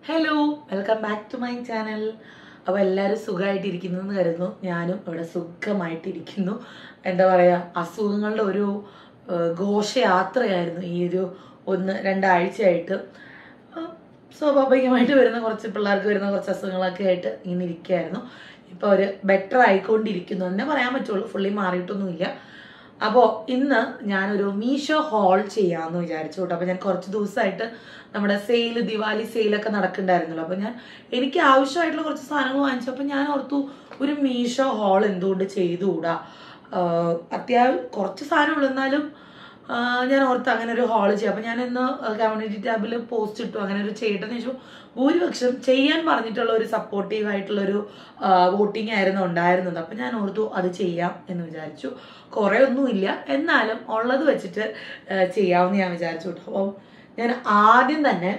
Hello welcome back to my channel അപ്പോൾ എല്ലാവരും സുഖമായിട്ടിരിക്കുന്നു എന്ന് കരുതുന്നു ഞാനും ഇവിടെ സുഖമായിട്ടിരിക്കുന്നു എന്താ പറയുക അസുഖങ്ങളുടെ ഒരു ആ, ഘോഷയാത്രയായിരുന്നു ഈ ഒരു ഒന്ന് രണ്ടാഴ്ചയായിട്ട് ആ, സ്വാഭാവികമായിട്ട് വരുന്ന കുറച്ച് പിള്ളേർക്ക് വരുന്ന കുറച്ച് അസുഖങ്ങളൊക്കെ ആയിട്ട് ഇങ്ങനെ ഇരിക്കുകയായിരുന്നു ഇപ്പോൾ അവർ ബെറ്റർ ആയിക്കൊണ്ടിരിക്കുന്നു എന്നേ പറയാൻ പറ്റുള്ളൂ ഫുള്ളി മാറിയിട്ടൊന്നുമില്ല അപ്പോൾ ഇന്ന് ഞാനൊരു മീഷോ ഹോൾ ചെയ്യാമെന്ന് വിചാരിച്ചു കേട്ടോ അപ്പോൾ ഞാൻ കുറച്ച് ദിവസമായിട്ട് നമ്മുടെ സെയിൽ ദിവാലി സെയിലൊക്കെ നടക്കണ്ടായിരുന്നല്ലോ അപ്പോൾ ഞാൻ എനിക്ക് ആവശ്യമായിട്ടുള്ള കുറച്ച് സാധനങ്ങൾ വാങ്ങിച്ചപ്പോൾ ഞാൻ ഓർത്തു ഒരു മീഷോ ഹോൾ എന്തുകൊണ്ട് ചെയ്തുകൂടാ ആഹ് അത്യാവശ്യം കുറച്ച് സാധനമുള്ളൂ എന്നാലും ആഹ് ഞാൻ ഓർത്ത് അങ്ങനെ ഒരു ഹോൾ ചെയ്യാം അപ്പം ഞാൻ ഇന്ന് കമ്മ്യൂണിറ്റി ടാബിൽ പോസ്റ്റ് ഇട്ടു അങ്ങനെ ഒരു ചെയ്യട്ടെന്ന് ചോദിച്ചു ഭൂരിപക്ഷം ചെയ്യാൻ പറഞ്ഞിട്ടുള്ള ഒരു സപ്പോർട്ടീവ് ആയിട്ടുള്ള ഒരു വോട്ടിംഗ് ആയിരുന്നു ഉണ്ടായിരുന്നത് അപ്പം ഞാൻ ഓർത്തു അത് ചെയ്യാം എന്ന് വിചാരിച്ചു കുറേ ഒന്നുമില്ല എന്നാലും ഉള്ളത് വെച്ചിട്ട് ആഹ് ചെയ്യാമെന്ന് ഞാൻ വിചാരിച്ചു കേട്ടോ അപ്പം ഞാൻ ആദ്യം തന്നെ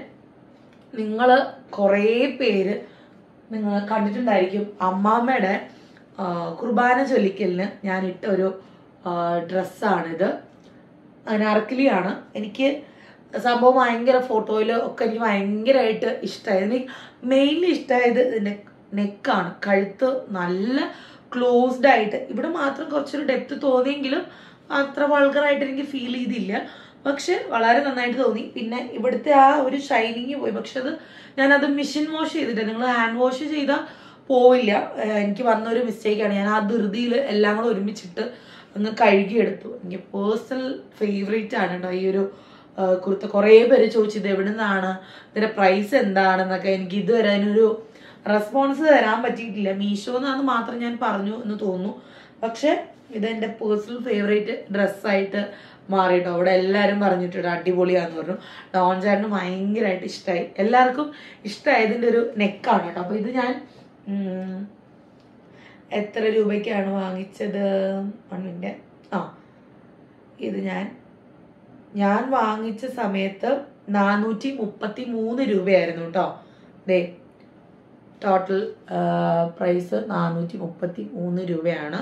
നിങ്ങൾ കുറേ പേര് നിങ്ങൾ കണ്ടിട്ടുണ്ടായിരിക്കും അമ്മാമ്മയുടെ ആ, കുർബാന ചൊല്ലിക്കലിന് ഞാൻ ഇട്ട ഒരു ഡ്രസ്സാണിത് അനാർക്കലിയാണ് എനിക്ക് സംഭവം ഭയങ്കര ഫോട്ടോയിൽ ഒക്കെ എനിക്ക് ഭയങ്കരമായിട്ട് ഇഷ്ടമായത് എനിക്ക് മെയിൻലി ഇഷ്ടമായത് ഇതിൻ്റെ നെക്കാണ് കഴുത്ത് നല്ല ക്ലോസ്ഡ് ആയിട്ട് ഇവിടെ മാത്രം കുറച്ചൊരു ഡെപ്ത് തോന്നിയെങ്കിലും അത്ര വൾഗറായിട്ട് എനിക്ക് ഫീൽ ചെയ്തില്ല പക്ഷെ വളരെ നന്നായിട്ട് തോന്നി പിന്നെ ഇവിടുത്തെ ആ ഒരു ഷൈനിങ് പോയി പക്ഷെ അത് ഞാനത് മെഷീൻ വാഷ് ചെയ്തിട്ട് നിങ്ങൾ ഹാൻഡ് വാഷ് ചെയ്താൽ പോവില്ല ഏഹ് എനിക്ക് വന്നൊരു മിസ്റ്റേക്കാണ് ഞാൻ ആ ധൃതിയിൽ എല്ലാം കൂടെ ഒരുമിച്ചിട്ട് അങ്ങ് കഴുകിയെടുത്തു എനിക്ക് പേഴ്സണൽ ഫേവറേറ്റ് ആണ് കേട്ടോ ഈ ഒരു ആ, കുർത്ത കുറേ പേര് ചോദിച്ചു ഇത് എവിടെ നിന്നാണ് ഇതിന്റെ പ്രൈസ് എന്താണെന്നൊക്കെ എനിക്ക് ഇതുവരെ അതിനൊരു റെസ്പോൺസ് തരാൻ പറ്റിയിട്ടില്ല മീഷോ എന്നാന്ന് മാത്രം ഞാൻ പറഞ്ഞു എന്ന് തോന്നുന്നു പക്ഷെ ഇത് എൻ്റെ പേഴ്സണൽ ഫേവറേറ്റ് ഡ്രസ്സായിട്ട് മാറിയിട്ടോ അവിടെ എല്ലാവരും പറഞ്ഞിട്ടുണ്ട് അടിപൊളിയാന്ന് പറഞ്ഞു ഡോൺ ചേട്ടന് ഭയങ്കരമായിട്ട് ഇഷ്ടമായി എല്ലാവർക്കും ഇഷ്ടമായതിൻ്റെ ഒരു നെക്കാണ് കേട്ടോ അപ്പോൾ ഇത് ഞാൻ ഉം, എത്ര രൂപയ്ക്കാണ് വാങ്ങിച്ചത് മണ്ണിൻ്റെ ആ ഇത് ഞാൻ ഞാൻ വാങ്ങിച്ച സമയത്ത് നാനൂറ്റി മുപ്പത്തി മൂന്ന് രൂപയായിരുന്നു കേട്ടോ ദേ ടോട്ടൽ പ്രൈസ് നാനൂറ്റി മുപ്പത്തി മൂന്ന് രൂപയാണ്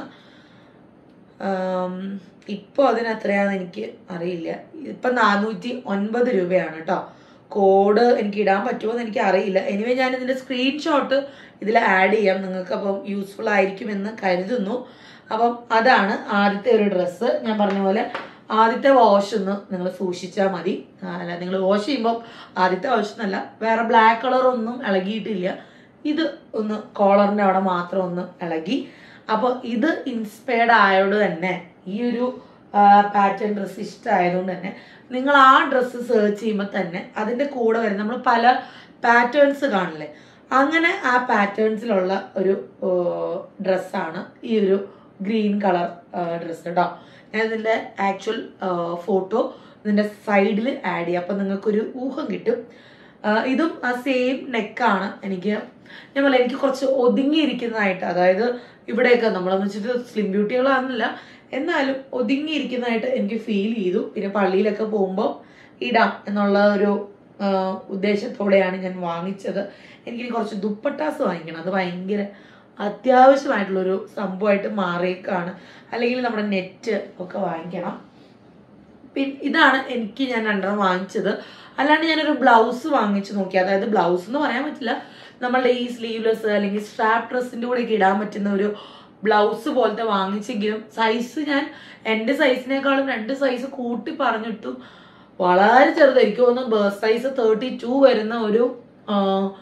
ഇപ്പോൾ അതിന് എത്രയാണെന്ന് എനിക്ക് അറിയില്ല ഇപ്പം നാനൂറ്റി ഒൻപത് രൂപയാണ് കേട്ടോ കോഡ് എനിക്ക് ഇടാൻ പറ്റുമോ എന്ന് എനിക്ക് അറിയില്ല എനിവേ ഞാൻ ഇതിൻ്റെ സ്ക്രീൻഷോട്ട് ഇതിൽ ആഡ് ചെയ്യാം നിങ്ങൾക്ക് അപ്പം യൂസ്ഫുൾ ആയിരിക്കുമെന്ന് കരുതുന്നു അപ്പം അതാണ് ആദ്യത്തെ ഒരു ഡ്രസ്സ് ഞാൻ പറഞ്ഞ പോലെ ആദ്യത്തെ വാഷ് ഒന്ന് നിങ്ങൾ സൂക്ഷിച്ചാൽ മതി ആ, അല്ല നിങ്ങൾ വാഷ് ചെയ്യുമ്പോൾ ആദ്യത്തെ വാഷ് എന്നല്ല വേറെ ബ്ലാക്ക് കളർ ഒന്നും ഇളകിയിട്ടില്ല ഇത് ഒന്ന് കോളറിൻ്റെ അവിടെ മാത്രം ഒന്ന് ഇളകി അപ്പോൾ ഇത് ഇൻസ്പയർഡ് ആയതുകൊണ്ട് തന്നെ ഈ ഒരു പാറ്റേൺ ഡ്രസ്സ് ഇഷ്ടമായതുകൊണ്ട് തന്നെ നിങ്ങൾ ആ ഡ്രസ്സ് സെർച്ച് ചെയ്യുമ്പോൾ തന്നെ അതിൻ്റെ കൂടെ വരുന്ന നമ്മൾ പല പാറ്റേൺസ് കാണില്ലേ അങ്ങനെ ആ പാറ്റേൺസിലുള്ള ഒരു ഡ്രസ്സാണ് ഈ ഒരു ഗ്രീൻ കളർ ഡ്രസ്സ് കേട്ടോ ഞാൻ ഇതിൻ്റെ ആക്ച്വൽ ഫോട്ടോ ഇതിൻ്റെ സൈഡിൽ ആഡ് ചെയ്യാം അപ്പം നിങ്ങൾക്കൊരു ഊഹം കിട്ടും ആ, ഇതും ആ സെയിം നെക്കാണ് എനിക്ക് ഞാൻ പറയാം എനിക്ക് കുറച്ച് ഒതുങ്ങിയിരിക്കുന്നതായിട്ട് അതായത് ഇവിടെയൊക്കെ നമ്മളെന്ന് വെച്ചിട്ട് സ്ലിം ബ്യൂട്ടികളാണെന്നില്ല എന്നാലും ഒതുങ്ങിയിരിക്കുന്നതായിട്ട് എനിക്ക് ഫീൽ ചെയ്തു പിന്നെ പള്ളിയിലൊക്കെ പോകുമ്പോൾ ഇടാം എന്നുള്ള ഒരു ആ, ഉദ്ദേശത്തോടെയാണ് ഞാൻ വാങ്ങിച്ചത് എനിക്ക് കുറച്ച് ദുപ്പട്ടാസ് വാങ്ങിക്കണം അത് ഭയങ്കര അത്യാവശ്യമായിട്ടുള്ളൊരു സംഭവമായിട്ട് മാറിയേക്കാണ് അല്ലെങ്കിൽ നമ്മുടെ നെറ്റ് ഒക്കെ വാങ്ങിക്കണം പിന്നെ ഇതാണ് എനിക്ക് ഞാൻ രണ്ടെണ്ണം വാങ്ങിച്ചത് അല്ലാണ്ട് ഞാനൊരു ബ്ലൗസ് വാങ്ങിച്ചു നോക്കി അതായത് ബ്ലൗസ് എന്ന് പറയാൻ പറ്റില്ല നമ്മളുടെ ഈ സ്ലീവ്ലെസ് അല്ലെങ്കിൽ സ്ട്രാപ്പ് ഡ്രസ്സിൻ്റെ കൂടെയൊക്കെ ഇടാൻ പറ്റുന്ന ഒരു ബ്ലൗസ് പോലത്തെ വാങ്ങിച്ചെങ്കിലും സൈസ് ഞാൻ എൻ്റെ സൈസിനേക്കാളും രണ്ട് സൈസ് കൂട്ടി പറഞ്ഞിട്ടും വളരെ ചെറുത് എനിക്ക് തോന്നുന്നു ബേസ് സൈസ് തേർട്ടി ടു വരുന്ന ഒരു ആ,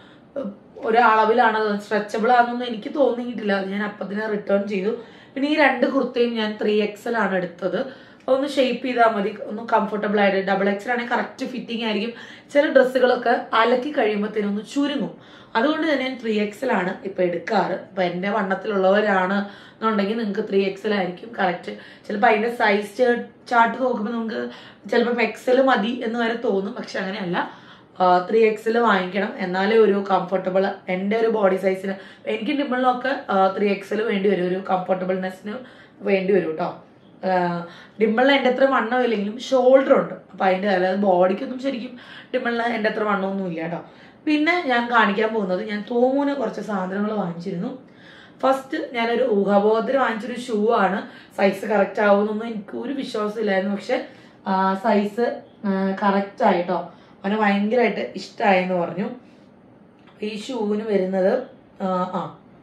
ഒരു അളവിലാണ് അത് സ്ട്രെച്ചബിൾ ആണെന്നൊന്നും എനിക്ക് തോന്നിയിട്ടില്ല അത് ഞാൻ അപ്പത്തിനെ റിട്ടേൺ ചെയ്തു പിന്നെ ഈ രണ്ട് കുർത്തയും ഞാൻ ത്രീ എക്സൽ ആണ് എടുത്തത് ഒന്ന് ഷേപ്പ് ചെയ്താൽ മതി ഒന്ന് കംഫർട്ടബിൾ ആയിട്ട് ഡബിൾ എക്സൽ ആണെങ്കിൽ കറക്റ്റ് ഫിറ്റിംഗ് ആയിരിക്കും ചില ഡ്രസ്സുകളൊക്കെ അലക്കി കഴിയുമ്പോഴത്തേനും ഒന്ന് ചുരുങ്ങും അതുകൊണ്ട് തന്നെ ഞാൻ ത്രീ എക്സൽ ആണ് ഇപ്പൊ എടുക്കാറ് ഇപ്പൊ എന്റെ വണ്ണത്തിലുള്ളവരാണ് എന്നുണ്ടെങ്കിൽ നിങ്ങൾക്ക് ത്രീ എക്സൽ ആയിരിക്കും കറക്റ്റ് ചിലപ്പോൾ അതിന്റെ സൈസ് ചാർട്ട് നോക്കുമ്പോൾ നമുക്ക് ചിലപ്പോൾ എക്സൽ മതി എന്ന് വരെ തോന്നും പക്ഷെ അങ്ങനെയല്ല ത്രീ എക്സൽ വാങ്ങിക്കണം എന്നാലേ ഒരു കംഫർട്ടബിൾ എൻ്റെ ഒരു ബോഡി സൈസിന് എനിക്ക് ഡിമ്പിളിനൊക്കെ ത്രീ എക്സൽ വേണ്ടി വരും ഒരു കംഫർട്ടബിൾനെസ്സിന് വേണ്ടി വരും കേട്ടോ ഡിമ്പിളിന് എൻ്റെ അത്ര വണ്ണം ഇല്ലെങ്കിലും ഷോൾഡർ ഉണ്ട് അപ്പം അതിൻ്റെ അതായത് ബോഡിക്കൊന്നും ശരിക്കും ഡിമ്പിളിന് എൻ്റെ അത്ര വണ്ണമൊന്നും ഇല്ല കേട്ടോ പിന്നെ ഞാൻ കാണിക്കാൻ പോകുന്നത് ഞാൻ തോമൂന് കുറച്ച് സാധനങ്ങൾ വാങ്ങിച്ചിരുന്നു ഫസ്റ്റ് ഞാനൊരു ഊഹാബോധത്തിന് വാങ്ങിച്ചൊരു ഷൂ ആണ് സൈസ് കറക്റ്റ് ആവുമെന്നൊന്നും എനിക്ക് ഒരു വിശ്വാസമില്ലായിരുന്നു പക്ഷെ സൈസ് കറക്റ്റ് ആയിട്ടോ അവന് ഭയങ്കരമായിട്ട് ഇഷ്ടമായെന്ന് പറഞ്ഞു ഈ ഷൂവിന് വരുന്നത് ആ, ആ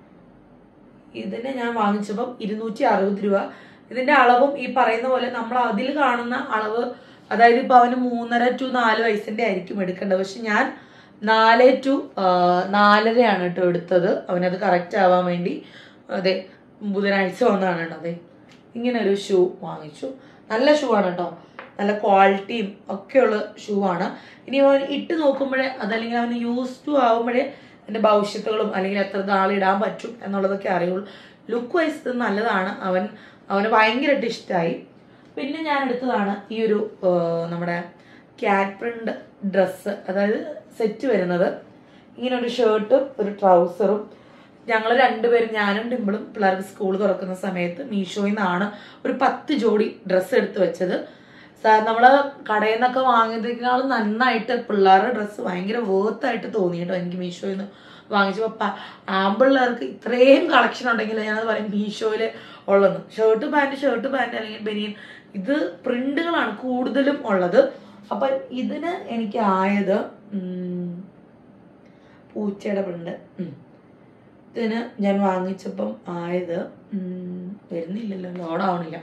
ഇതിന് ഞാൻ വാങ്ങിച്ചപ്പം ഇരുന്നൂറ്റി അറുപത് രൂപ ഇതിന്റെ അളവും ഈ പറയുന്ന പോലെ നമ്മൾ അതിൽ കാണുന്ന അളവ് അതായത് ഇപ്പൊ അവന് മൂന്നര ടു നാല് വയസ്സിന്റെ ആയിരിക്കും എടുക്കേണ്ടത് പക്ഷെ ഞാൻ നാല് ടു നാലരയാണ് കേട്ടോ എടുത്തത് അവനത് കറക്റ്റ് ആവാൻ വേണ്ടി അതെ ബുധനാഴ്ച വന്നതാണ് കേട്ടോ അതെ ഇങ്ങനെ ഒരു ഷൂ വാങ്ങിച്ചു നല്ല ഷൂ ആണ് കേട്ടോ നല്ല ക്വാളിറ്റിയും ഒക്കെയുള്ള ഷൂ ആണ് ഇനി അവൻ ഇട്ട് നോക്കുമ്പോഴേ അതല്ലെങ്കിൽ അവന് യൂസ് ടു ആവുമ്പോഴേ അതിന്റെ ഭവിഷ്യത്തുകളും അല്ലെങ്കിൽ എത്ര നാളിടാൻ പറ്റും എന്നുള്ളതൊക്കെ അറിയുള്ളൂ ലുക്ക് വൈസ് ഇത് നല്ലതാണ് അവൻ അവന് ഭയങ്കരമായിട്ട് ഇഷ്ടമായി പിന്നെ ഞാൻ എടുത്തതാണ് ഈ ഒരു ആ, നമ്മുടെ ക്യാറ്റ് പ്രിന്റ് ഡ്രസ്സ് അതായത് സെറ്റ് വരുന്നത് ഇങ്ങനെ ഒരു ഷർട്ടും ഒരു ട്രൗസറും ഞങ്ങൾ രണ്ടുപേരും ഞാനും ഡിമ്പിളും പിള്ളേർക്ക് സ്കൂൾ തുറക്കുന്ന സമയത്ത് മീഷോയിൽ നിന്നാണ് ഒരു പത്ത് ജോഡി ഡ്രസ്സ് എടുത്ത് വെച്ചത് സാർ നമ്മള് കടയിൽ നിന്നൊക്കെ വാങ്ങിയതിനേക്കാളും നന്നായിട്ട് പിള്ളേരുടെ ഡ്രസ്സ് ഭയങ്കര വേർത്തായിട്ട് തോന്നി കേട്ടോ എനിക്ക് മീഷോയിൽ നിന്ന് വാങ്ങിച്ചപ്പോൾ ആമ്പിള്ളേർക്ക് ഇത്രയും കളക്ഷൻ ഉണ്ടെങ്കിൽ ഞാനത് പറയും മീഷോയിൽ ഉള്ളതെന്ന് ഷർട്ട് പാൻറ് ഷർട്ട് പാൻറ് അല്ലെങ്കിൽ ബനിയൻ ഇത് പ്രിന്റുകളാണ് കൂടുതലും ഉള്ളത് അപ്പം ഇതിന് എനിക്ക് ആയത് ഉം, പൂച്ചയുടെ പ്രിന്റ് ഉം. ഇതിന് ഞാൻ വാങ്ങിച്ചപ്പം ആയത് ഉം, വരുന്നില്ലല്ലോ ലോഡാവണില്ല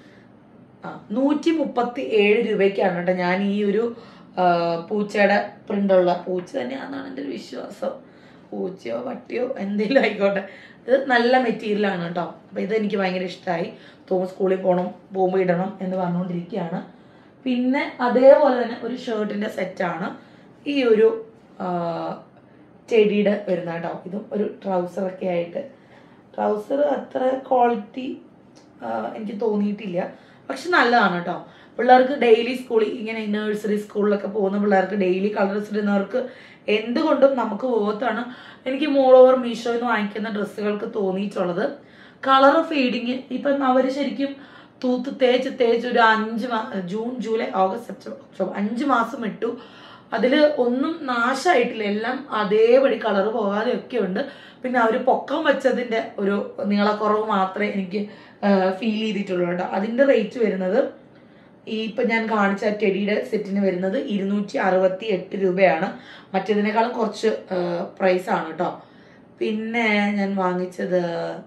ആ നൂറ്റി മുപ്പത്തി ഏഴ് രൂപയ്ക്കാണ് കേട്ടോ ഞാൻ ഈ ഒരു ആ, പൂച്ചയുടെ പ്രിന്റുള്ള പൂച്ച തന്നെയാണെന്നാണ് എൻ്റെ ഒരു വിശ്വാസം പൂച്ചയോ പട്ടിയോ എന്തെങ്കിലും ആയിക്കോട്ടെ ഇത് നല്ല മെറ്റീരിയലാണ് കേട്ടോ അപ്പം ഇത് എനിക്ക് ഭയങ്കര ഇഷ്ടമായി തോമ സ്കൂളിൽ പോകണം പോകുമ്പോൾ ഇടണം എന്ന് പറഞ്ഞുകൊണ്ടിരിക്കുകയാണ് പിന്നെ അതേപോലെ തന്നെ ഒരു ഷർട്ടിൻ്റെ സെറ്റാണ് ഈ ഒരു ആ, ചെടിയുടെ വരുന്ന കേട്ടോ ഇതും ഒരു ട്രൗസറൊക്കെ ആയിട്ട് ട്രൗസർ അത്ര ക്വാളിറ്റി എനിക്ക് തോന്നിയിട്ടില്ല പക്ഷെ നല്ലതാണ് കേട്ടോ പിള്ളേർക്ക് ഡെയിലി സ്കൂളിൽ ഇങ്ങനെ നഴ്സറി സ്കൂളിലൊക്കെ പോകുന്ന പിള്ളേർക്ക് ഡെയിലി കളർസ് ഇടുന്നവർക്ക് എന്തുകൊണ്ടും നമുക്ക് പോകത്താണ് എനിക്ക് മോൾ ഓവർ മീഷോയിൽ നിന്ന് വാങ്ങിക്കുന്ന ഡ്രസ്സുകൾക്ക് തോന്നിയിട്ടുള്ളത് കളർ ഫീഡിങ് ഇപ്പം അവർ ശരിക്കും തൂത്ത് തേച്ച് തേച്ച് ഒരു അഞ്ച് മാ June July August September October അഞ്ച് മാസം ഇട്ടു അതിൽ ഒന്നും നാശമായിട്ടില്ല എല്ലാം അതേപടി കളർ പോകാതെ ഒക്കെ ഉണ്ട് പിന്നെ അവർ പൊക്കം വെച്ചതിന്റെ ഒരു നീളക്കുറവ് മാത്രമേ എനിക്ക് ഫീൽ ചെയ്തിട്ടുള്ളൂ കേട്ടോ അതിന്റെ റേറ്റ് വരുന്നത് ഈ ഇപ്പൊ ഞാൻ കാണിച്ച ടെഡിയുടെ സെറ്റിന് വരുന്നത് ഇരുന്നൂറ്റി അറുപത്തി എട്ട് രൂപയാണ് മറ്റേതിനേക്കാളും കുറച്ച് പ്രൈസ് ആണ് കേട്ടോ പിന്നെ ഞാൻ വാങ്ങിച്ചത്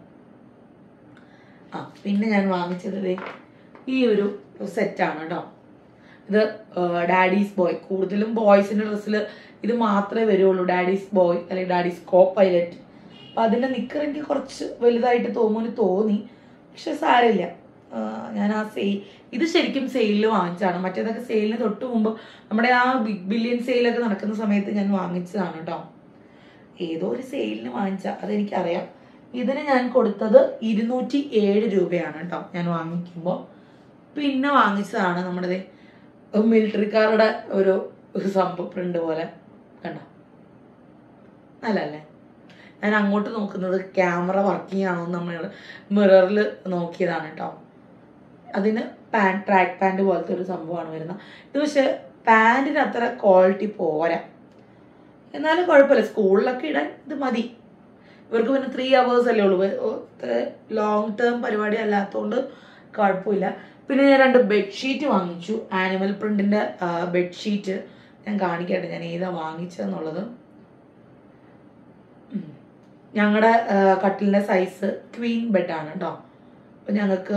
ആ പിന്നെ ഞാൻ വാങ്ങിച്ചത് ദേ ഈ ഒരു സെറ്റാണ് കേട്ടോ ഇത് ഡാഡീസ് ബോയ് കൂടുതലും ബോയ്സിന്റെ ഡ്രസ്സിൽ ഇത് മാത്രമേ വരുള്ളൂ ഡാഡീസ് ബോയ് അല്ലെങ്കിൽ ഡാഡീസ് കോ പൈലറ്റ് അപ്പൊ അതിന്റെ നിക്കർ എനിക്ക് കുറച്ച് വലുതായിട്ട് തോന്നുന്നു തോന്നി പക്ഷെ സാരമില്ല ആ, ഞാൻ ആ സെയിൽ ഇത് ശരിക്കും സെയിലിൽ വാങ്ങിച്ചാണ് മറ്റേതൊക്കെ സെയിലിന് തൊട്ട് മുമ്പ് നമ്മുടെ ആ ബിഗ് ബില്യൺ സെയിലൊക്കെ നടക്കുന്ന സമയത്ത് ഞാൻ വാങ്ങിച്ചതാണ് കേട്ടോ ഏതോ ഒരു സെയിലിന് വാങ്ങിച്ച അതെനിക്കറിയാം ഇതിന് ഞാൻ കൊടുത്തത് ഇരുന്നൂറ്റി ഏഴ് രൂപയാണ് കേട്ടോ ഞാൻ വാങ്ങിക്കുമ്പോൾ പിന്നെ വാങ്ങിച്ചതാണ് നമ്മുടെ മിലിറ്ററിക്കാരുടെ ഒരു ഒരു സംഭവം പ്രിന്റ് പോലെ കണ്ടോ നല്ലല്ലേ ഞാൻ അങ്ങോട്ട് നോക്കുന്നത് ക്യാമറ വർക്കിംഗ് ആണോ എന്ന് നമ്മൾ മിററിൽ നോക്കിയതാണ് കേട്ടോ അതിന് പാൻ ട്രാക്ക് പാൻറ് പോലത്തെ ഒരു സംഭവമാണ് വരുന്നത് ഇത് പക്ഷെ പാൻറ്റിന് അത്ര ക്വാളിറ്റി പോരാ എന്നാലും കുഴപ്പമില്ല സ്കൂളിലൊക്കെ ഇടാൻ ഇത് മതി ഇവർക്ക് പിന്നെ ത്രീ അവേഴ്സ് അല്ലേ ഉള്ളൂ ലോങ് ടേം പരിപാടി അല്ലാത്തതുകൊണ്ട് കുഴപ്പമില്ല പിന്നെ ഞാൻ രണ്ട് ബെഡ്ഷീറ്റ് വാങ്ങിച്ചു ആനിമൽ പ്രിന്റിന്റെ ബെഡ്ഷീറ്റ് ഞാൻ കാണിക്കട്ടെ ഞാൻ ഏതാ വാങ്ങിച്ചതെന്നുള്ളത് ഞങ്ങളുടെ കട്ടിലിന്റെ സൈസ് ക്വീൻ ബെഡാണ് കേട്ടോ അപ്പൊ ഞങ്ങൾക്ക്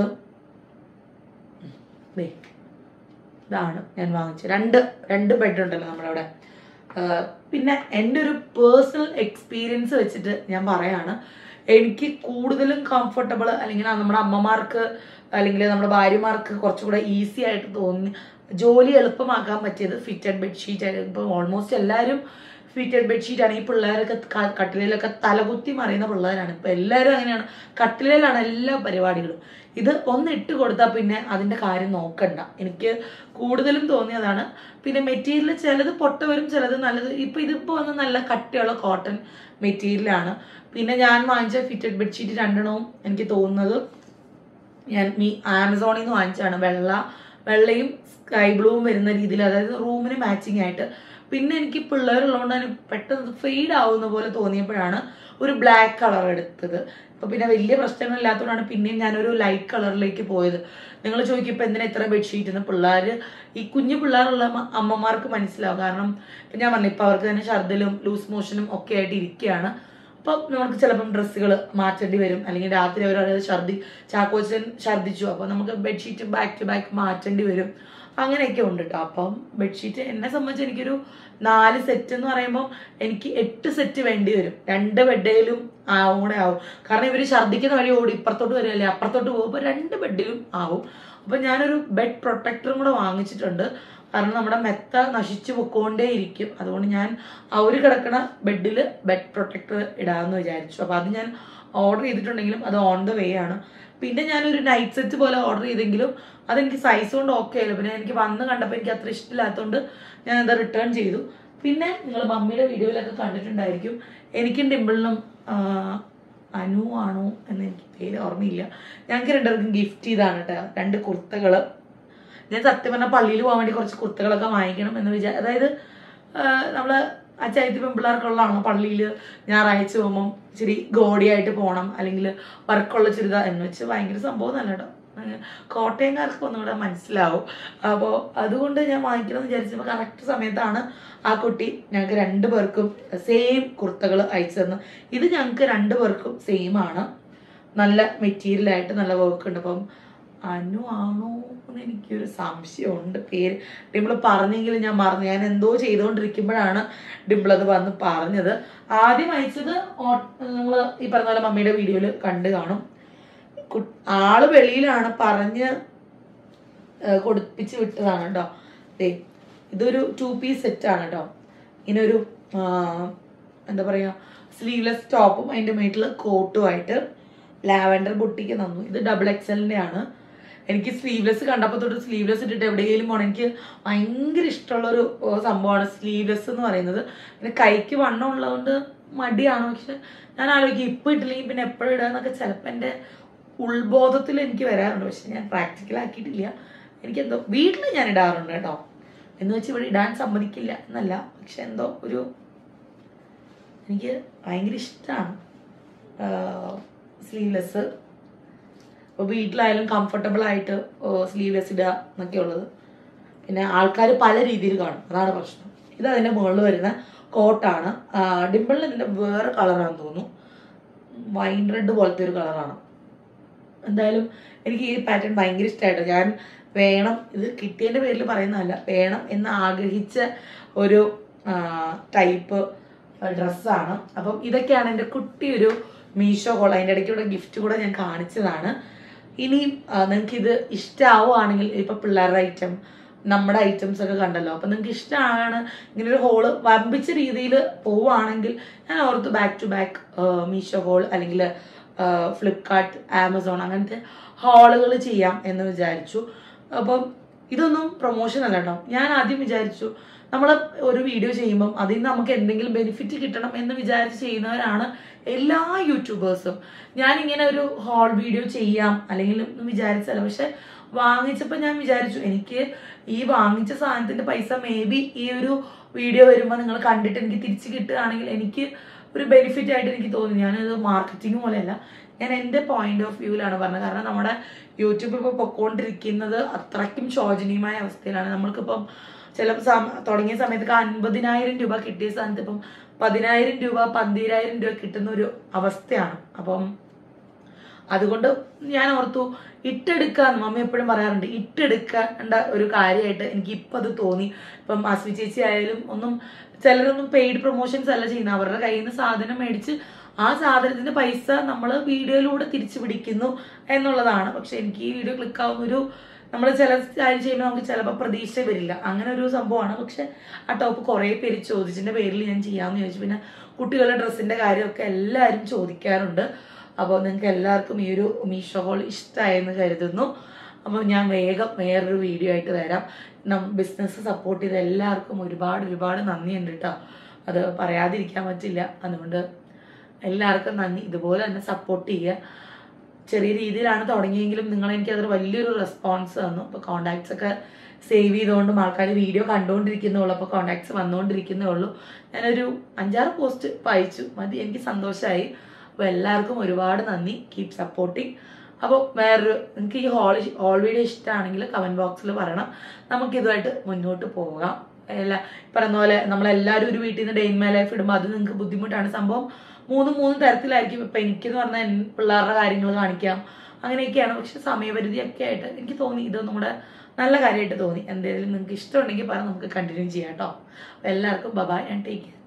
ദേ, ഇതാണ് ഞാൻ വാങ്ങിച്ചത് രണ്ട് രണ്ട് ബെഡ് ഉണ്ടല്ലോ നമ്മളവിടെ ആ, പിന്നെ എൻ്റെ ഒരു പേഴ്സണൽ എക്സ്പീരിയൻസ് വെച്ചിട്ട് ഞാൻ പറയാണ് എനിക്ക് കൂടുതലും കംഫർട്ടബിൾ അല്ലെങ്കിൽ നമ്മുടെ അമ്മമാർക്ക് അല്ലെങ്കിൽ നമ്മുടെ ഭാര്യമാർക്ക് കുറച്ചുകൂടെ ഈസി ആയിട്ട് തോന്നി ജോലി എളുപ്പമാക്കാൻ പറ്റിയത് ഫിറ്റഡ് ബെഡ്ഷീറ്റ് ആയിരുന്നു ഇപ്പം ഓൾമോസ്റ്റ് എല്ലാവരും ഫിറ്റഡ് ബെഡ്ഷീറ്റ് ആണ് ഈ പിള്ളേരൊക്കെ ക- കട്ടിലിലൊക്കെ തലകുത്തി മറിയുന്ന പിള്ളേരാണ് ഇപ്പം എല്ലാവരും അങ്ങനെയാണ് കട്ടിലിലാണ് എല്ലാ പരിപാടികളും ഇത് ഒന്ന് ഇട്ട് കൊടുത്താൽ പിന്നെ അതിന്റെ കാര്യം നോക്കണ്ട എനിക്ക് കൂടുതലും തോന്നിയതാണ് പിന്നെ മെറ്റീരിയൽ ചിലത് പൊട്ട വരും ചിലത് നല്ലത് ഇപ്പൊ ഇതിപ്പോ വന്ന് നല്ല കട്ടിയുള്ള കോട്ടൺ മെറ്റീരിയലാണ് പിന്നെ ഞാൻ വാങ്ങിച്ച ഫിറ്റഡ് ബെഡ്ഷീറ്റ് രണ്ടെണ്ണവും എനിക്ക് തോന്നുന്നത് ഞാൻ മീ ആമസോണിൽ നിന്ന് വാങ്ങിച്ചതാണ് വെള്ള വെള്ളയും സ്കൈ ബ്ലൂവും വരുന്ന രീതിയിൽ അതായത് റൂമിന് മാച്ചിങ് ആയിട്ട് പിന്നെ എനിക്ക് പിള്ളേരുള്ളതുകൊണ്ട് തന്നെ പെട്ടെന്ന് ഫെയ്ഡ് ആവുന്ന പോലെ തോന്നിയപ്പോഴാണ് ഒരു ബ്ലാക്ക് കളർ എടുത്തത് അപ്പൊ പിന്നെ വലിയ പ്രശ്നങ്ങളില്ലാത്തതുകൊണ്ടാണ് പിന്നെയും ഞാനൊരു ലൈറ്റ് കളറിലേക്ക് പോയത് നിങ്ങൾ ചോദിക്കും ഇപ്പൊ എന്തിനാ ഇത്ര ബെഡ്ഷീറ്റ് എന്ന് പിള്ളേർ ഈ കുഞ്ഞു പിള്ളേരുള്ള അമ്മ- അമ്മമാർക്ക് മനസ്സിലാവും കാരണം ഇപ്പൊ ഞാൻ പറഞ്ഞു ഇപ്പൊ അവർക്ക് തന്നെ ഛർദിലും ലൂസ് മോഷനും ഒക്കെ ആയിട്ട് ഇരിക്കുകയാണ് അപ്പം നമുക്ക് ചിലപ്പം ഡ്രസ്സുകൾ മാറ്റേണ്ടി വരും അല്ലെങ്കിൽ രാത്രി അവർ ഛർദി ചാക്കോച്ചൻ ഛർദിച്ചു അപ്പം നമുക്ക് ബെഡ്ഷീറ്റ് ബാക്ക് ടു ബാക്ക് മാറ്റേണ്ടി വരും അങ്ങനെയൊക്കെ ഉണ്ട് കേട്ടോ അപ്പം ബെഡ്ഷീറ്റ് എന്നെ സംബന്ധിച്ച് എനിക്കൊരു നാല് സെറ്റ് എന്ന് പറയുമ്പോൾ എനിക്ക് എട്ട് സെറ്റ് വേണ്ടി വരും രണ്ട് ബെഡിലും ആവും കൂടെ ആവും കാരണം ഇവർ ഛർദ്ദിക്കുന്ന വഴി ഓടി ഇപ്പുറത്തോട്ട് വരികയല്ലേ അപ്പുറത്തോട്ട് പോകുമ്പോൾ രണ്ട് ബെഡിലും ആവും അപ്പം ഞാനൊരു ബെഡ് പ്രൊട്ടക്ടറും കൂടെ വാങ്ങിച്ചിട്ടുണ്ട് കാരണം നമ്മുടെ മെത്ത നശിച്ചു പൊക്കോണ്ടേ ഇരിക്കും അതുകൊണ്ട് ഞാൻ അവർ കിടക്കണ ബെഡിൽ ബെഡ് പ്രൊട്ടക്ടർ ഇടാമെന്ന് വിചാരിച്ചു അപ്പോൾ അത് ഞാൻ ഓർഡർ ചെയ്തിട്ടുണ്ടെങ്കിലും അത് ഓൺ ദ വേ ആണ് പിന്നെ ഞാനൊരു നൈറ്റ് സെറ്റ് പോലെ ഓർഡർ ചെയ്തെങ്കിലും അതെനിക്ക് സൈസ് കൊണ്ട് ഓക്കെ ആയില്ല പിന്നെ എനിക്ക് വന്ന് കണ്ടപ്പോൾ എനിക്ക് അത്ര ഇഷ്ടമില്ലാത്തതുകൊണ്ട് ഞാൻ അത് റിട്ടേൺ ചെയ്തു പിന്നെ നിങ്ങൾ മമ്മിയുടെ വീഡിയോയിലൊക്കെ കണ്ടിട്ടുണ്ടായിരിക്കും എനിക്കും ഡിമ്പിളിനും അനു ആണോ എന്ന് എനിക്ക് പേര് ഓർമ്മയില്ല ഞങ്ങൾക്ക് രണ്ടുപേർക്കും ഗിഫ്റ്റ് ചെയ്താണ് കേട്ടോ രണ്ട് കുർത്തകൾ ഞാൻ സത്യം പറഞ്ഞാൽ പള്ളിയിൽ പോകാൻ വേണ്ടി കുറച്ച് കുർത്തകളൊക്കെ വാങ്ങിക്കണം എന്ന് വിചാരിച്ചു അതായത് നമ്മൾ അച്ചായത്തി പെൺപിള്ളേർക്കുള്ളതാണോ പള്ളിയിൽ ഞായറാഴ്ച പോകുമ്പം ഇച്ചിരി ഗോഡിയായിട്ട് പോകണം അല്ലെങ്കിൽ വർക്കുള്ള ചുരിദാർ എന്ന് വെച്ച് ഭയങ്കര സംഭവം നല്ല കേട്ടോ ഏഹ് കോട്ടയംകാർക്ക് ഒന്നും കൂടെ മനസ്സിലാവും അപ്പോൾ അതുകൊണ്ട് ഞാൻ വാങ്ങിക്കണം എന്ന് വിചാരിച്ചപ്പോൾ കറക്റ്റ് സമയത്താണ് ആ കുട്ടി ഞങ്ങൾക്ക് രണ്ടു പേർക്കും സെയിം കുർത്തകൾ അയച്ചു തന്നു ഇത് ഞങ്ങൾക്ക് രണ്ടു പേർക്കും സെയിം ആണ് നല്ല മെറ്റീരിയൽ ആയിട്ട് നല്ല വർക്ക് ഉണ്ട് അപ്പം അനു ആണോ എന്ന് എനിക്കൊരു സംശയമുണ്ട് പേര് ഡിംപിൾ പറഞ്ഞെങ്കിലും ഞാൻ മറന്നു ഞാൻ എന്തോ ചെയ്തുകൊണ്ടിരിക്കുമ്പോഴാണ് ഡിംപിൾ അത് വന്ന് പറഞ്ഞത് ആദ്യം അയച്ചത് നിങ്ങൾ ഈ പറഞ്ഞ പോലെ മമ്മിയുടെ വീഡിയോയിൽ കണ്ടു കാണും കു- ആള് വെളിയിലാണ് പറഞ്ഞ് ഏഹ് കൊടുപ്പിച്ച് വിട്ടതാണ് കേട്ടോ ദേ ഇതൊരു ടു പീസ് സെറ്റ് ആണ് കേട്ടോ ഇങ്ങനൊരു ആ, എന്താ പറയാ സ്ലീവ്ലെസ് ടോപ്പും അതിന്റെ മേട്ടിൽ കോട്ടുമായിട്ട് ലാവൻഡർ ബുട്ടിക്ക് തന്നു ഇത് ഡബിൾ എക്സലിന്റെ ആണ് എനിക്ക് സ്ലീവ്ലെസ് കണ്ടപ്പോൾ തൊട്ട് സ്ലീവ്ലെസ് ഇട്ടിട്ട് എവിടെയെങ്കിലും പോകണം എനിക്ക് ഭയങ്കര ഇഷ്ടമുള്ള ഒരു സംഭവമാണ് സ്ലീവ്ലെസ് എന്ന് പറയുന്നത് പിന്നെ കൈക്ക് വണ്ണം ഉള്ളതുകൊണ്ട് മടിയാണ് പക്ഷെ ഞാൻ ആലോചിക്കും ഇപ്പം ഇട്ടില്ലെങ്കിൽ പിന്നെ എപ്പോഴും ഇടാന്നൊക്കെ ചിലപ്പോൾ എൻ്റെ ഉൾബോധത്തിൽ എനിക്ക് വരാറുണ്ട് പക്ഷെ ഞാൻ പ്രാക്ടിക്കൽ ആക്കിയിട്ടില്ല എനിക്കെന്തോ വീട്ടിൽ ഞാൻ ഇടാറുണ്ട് കേട്ടോ എന്ന് വെച്ച് ഇവിടെ ഇടാൻ സമ്മതിക്കില്ല എന്നല്ല പക്ഷെ എന്തോ ഒരു എനിക്ക് ഭയങ്കര ഇഷ്ടമാണ് സ്ലീവ്ലെസ് ഇപ്പോൾ വീട്ടിലായാലും കംഫർട്ടബിൾ ആയിട്ട് സ്ലീവ്ലെസ് ഇടുക എന്നൊക്കെ ഉള്ളത് പിന്നെ ആൾക്കാർ പല രീതിയിൽ കാണും അതാണ് പ്രശ്നം ഇത് അതിൻ്റെ മുകളിൽ വരുന്ന കോട്ടാണ് ഡിമ്പിളിന് ഇതിൻ്റെ വേറെ കളറാണെന്ന് തോന്നുന്നു വൈൻ റെഡ് പോലത്തെ ഒരു കളറാണ് എന്തായാലും എനിക്ക് ഈ പാറ്റേൺ ഭയങ്കര ഇഷ്ടമായിട്ട് ഞാൻ വേണം ഇത് കിട്ടിയതിൻ്റെ പേരിൽ പറയുന്നതല്ല വേണം എന്ന് ആഗ്രഹിച്ച ഒരു ടൈപ്പ് ഡ്രസ്സാണ് അപ്പം ഇതൊക്കെയാണ് എൻ്റെ കുട്ടിയൊരു മീഷോ കോൾ അതിൻ്റെ ഇടയ്ക്കൂടെ ഗിഫ്റ്റ് കൂടെ ഞാൻ കാണിച്ചതാണ് ഇനി നിങ്ങൾക്ക് ഇത് ഇഷ്ടമാവുകയാണെങ്കിൽ ഇപ്പം പിള്ളേരുടെ ഐറ്റം നമ്മുടെ ഐറ്റംസ് ഒക്കെ കണ്ടല്ലോ അപ്പം നിങ്ങൾക്ക് ഇഷ്ടമാണ് ഇങ്ങനെ ഒരു ഹോള് വമ്പിച്ച രീതിയിൽ പോവുകയാണെങ്കിൽ ഞാൻ ഓർത്ത് back to back Meesho haul അല്ലെങ്കിൽ ഫ്ലിപ്കാർട്ട് ആമസോൺ അങ്ങനത്തെ ഹാളുകൾ ചെയ്യാം എന്ന് വിചാരിച്ചു അപ്പം ഇതൊന്നും പ്രൊമോഷൻ അല്ല കേട്ടോ ഞാൻ ആദ്യം വിചാരിച്ചു നമ്മൾ ഒരു വീഡിയോ ചെയ്യുമ്പം അതിൽ നിന്ന് നമുക്ക് എന്തെങ്കിലും ബെനിഫിറ്റ് കിട്ടണം എന്ന് വിചാരിച്ച് ചെയ്യുന്നവരാണ് എല്ലാ യൂട്യൂബേഴ്സും ഞാൻ ഇങ്ങനെ ഒരു ഹോൾ വീഡിയോ ചെയ്യാം അല്ലെങ്കിൽ എന്ന് വിചാരിച്ചല്ല പക്ഷെ വാങ്ങിച്ചപ്പോൾ ഞാൻ വിചാരിച്ചു എനിക്ക് ഈ വാങ്ങിച്ച സാധനത്തിന്റെ പൈസ മേ ബി ഈ ഒരു വീഡിയോ വരുമ്പോൾ നിങ്ങൾ കണ്ടിട്ട് എനിക്ക് തിരിച്ച് കിട്ടുകയാണെങ്കിൽ എനിക്ക് ഒരു ബെനിഫിറ്റ് ആയിട്ട് എനിക്ക് തോന്നി ഞാനത് മാർക്കറ്റിംഗ് പോലെയല്ല ഞാൻ എൻ്റെ പോയിന്റ് ഓഫ് വ്യൂവിലാണ് പറഞ്ഞത് കാരണം നമ്മുടെ യൂട്യൂബ് ഇപ്പോൾ പൊക്കോണ്ടിരിക്കുന്നത് അത്രയ്ക്കും ശോചനീയമായ അവസ്ഥയിലാണ് നമ്മൾക്കിപ്പം ചില സമ തുടങ്ങിയ സമയത്തൊക്കെ അൻപതിനായിരം രൂപ കിട്ടിയ സ്ഥാനത്ത് ഇപ്പം പതിനായിരം രൂപ പന്തിരായിരം രൂപ കിട്ടുന്ന ഒരു അവസ്ഥയാണ് അപ്പം അതുകൊണ്ട് ഞാൻ ഓർത്തു ഇട്ടെടുക്കാൻ മമ്മി എപ്പോഴും പറയാറുണ്ട് ഇട്ടെടുക്കേണ്ട ഒരു കാര്യമായിട്ട് എനിക്ക് ഇപ്പം അത് തോന്നി ഇപ്പം അസ്വി ചേച്ചി ആയാലും ഒന്നും ചിലരൊന്നും പെയ്ഡ് പ്രൊമോഷൻസ് അല്ല ചെയ്യുന്നത് അവരുടെ കയ്യിൽ നിന്ന് സാധനം മേടിച്ച് ആ സാധനത്തിന്റെ പൈസ നമ്മൾ വീഡിയോയിലൂടെ തിരിച്ചു പിടിക്കുന്നു എന്നുള്ളതാണ് പക്ഷെ എനിക്ക് ഈ വീഡിയോ ക്ലിക്ക് ആവുന്ന ഒരു നമ്മൾ ചില കാര്യം ചെയ്യുമ്പോൾ നമുക്ക് ചിലപ്പോൾ പ്രതീക്ഷ വരില്ല അങ്ങനെ ഒരു സംഭവമാണ് പക്ഷെ ആ ടോപ്പ് കുറേ പേര് ചോദിച്ചതിന്റെ പേരിൽ ഞാൻ ചെയ്യാമെന്ന് ചോദിച്ചു പിന്നെ കുട്ടികളുടെ ഡ്രസ്സിന്റെ കാര്യമൊക്കെ എല്ലാവരും ചോദിക്കാറുണ്ട് അപ്പോൾ നിങ്ങൾക്ക് എല്ലാവർക്കും ഈ ഒരു മീഷോ ഹോൾ ഇഷ്ടമായെന്ന് കരുതുന്നു അപ്പോൾ ഞാൻ വേഗം വേറൊരു വീഡിയോ ആയിട്ട് വരാം നം ബിസിനസ് സപ്പോർട്ട് ചെയ്ത എല്ലാവർക്കും ഒരുപാട് ഒരുപാട് നന്ദിയുണ്ട് കേട്ടോ അത് പറയാതിരിക്കാൻ പറ്റില്ല അതുകൊണ്ട് എല്ലാവർക്കും നന്ദി ഇതുപോലെ തന്നെ സപ്പോർട്ട് ചെയ്യുക ചെറിയ രീതിയിലാണ് തുടങ്ങിയെങ്കിലും നിങ്ങൾ എനിക്ക് അതൊരു വലിയൊരു റെസ്പോൺസ് തന്നു അപ്പോൾ കോണ്ടാക്ട്സ് ഒക്കെ സേവ് ചെയ്തുകൊണ്ടും ആൾക്കാർ വീഡിയോ കണ്ടുകൊണ്ടിരിക്കുന്നേ ഉള്ളൂ അപ്പോൾ കോണ്ടാക്ട്സ് വന്നുകൊണ്ടിരിക്കുന്നേ ഉള്ളൂ ഞാനൊരു അഞ്ചാറ് പോസ്റ്റ് വായിച്ചു മതി എനിക്ക് സന്തോഷമായി അപ്പോൾ എല്ലാവർക്കും ഒരുപാട് നന്ദി കീപ് സപ്പോർട്ടിങ് അപ്പോൾ വേറൊരു നിങ്ങൾക്ക് ഈ ഹോൾ ഹോൾ വീഡിയോ ഇഷ്ടമാണെങ്കിൽ കമൻറ്റ് ബോക്സിൽ പറയണം നമുക്കിതുമായിട്ട് മുന്നോട്ട് പോകാം എല്ലാ പറയുന്ന പോലെ നമ്മളെല്ലാവരും ഒരു വീട്ടിൽ നിന്ന് ഡെയിൻ മൈ ലൈഫ് ഇടുമ്പോൾ അത് നിങ്ങൾക്ക് ബുദ്ധിമുട്ടാണ് സംഭവം മൂന്ന് മൂന്ന് തരത്തിലായിരിക്കും ഇപ്പം എനിക്കെന്ന് പറഞ്ഞാൽ എൻ പിള്ളേരുടെ കാര്യങ്ങൾ കാണിക്കാം അങ്ങനെയൊക്കെയാണ് പക്ഷെ സമയപരിധിയൊക്കെ ആയിട്ട് എനിക്ക് തോന്നി ഇതൊന്നും കൂടെ നല്ല കാര്യമായിട്ട് തോന്നി എന്തെങ്കിലും നിങ്ങൾക്ക് ഇഷ്ടമുണ്ടെങ്കിൽ പറഞ്ഞ് നമുക്ക് കണ്ടിന്യൂ ചെയ്യാം കേട്ടോ അപ്പോൾ എല്ലാവർക്കും ബബായ് ആൻഡ് ടേക്ക് കെയർ